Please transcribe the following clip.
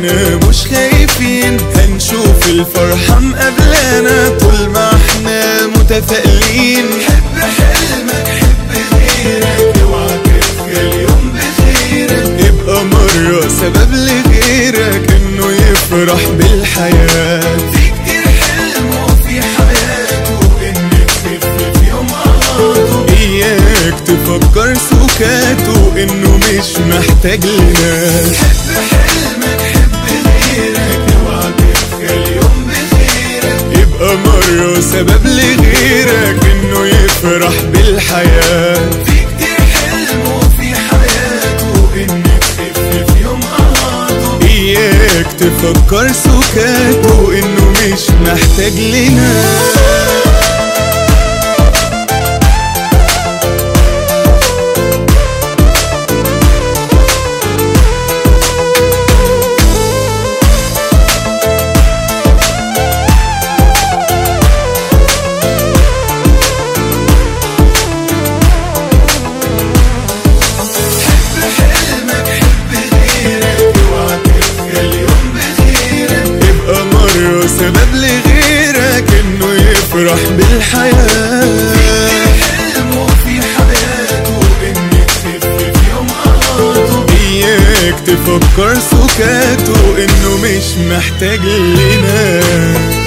احنا مش خايفين هنشوف الفرحة مقابلانا طول ما احنا متفائلين حب حلمك حب غيرك اوعى تبقى اليوم بخيرك يبقى مرة سبب لغيرك انه يفرح بالحياة في كتير حلم وفي حياته انك تخف في يوم قهاته اياك تفكر سكاته انه مش محتاج لنا حب حلمك حب غيرك اوعى تبقى اليوم بخيرك يبقى مرة سبب لغيرك انه يفرح بالحياة في كتير حلم وفي حياته انك تخف في يوم قهاته اياك تفكر سكاته انه مش محتاج لنا حلمك حب غيرك اوعى تبقى اليوم بخيرك يبقى مرة سبب لغيرك انه يفرح بالحياة حلم وفي حياته انك تخف في يوم قهاته اياك تفكر سكاته انه مش محتاج لنا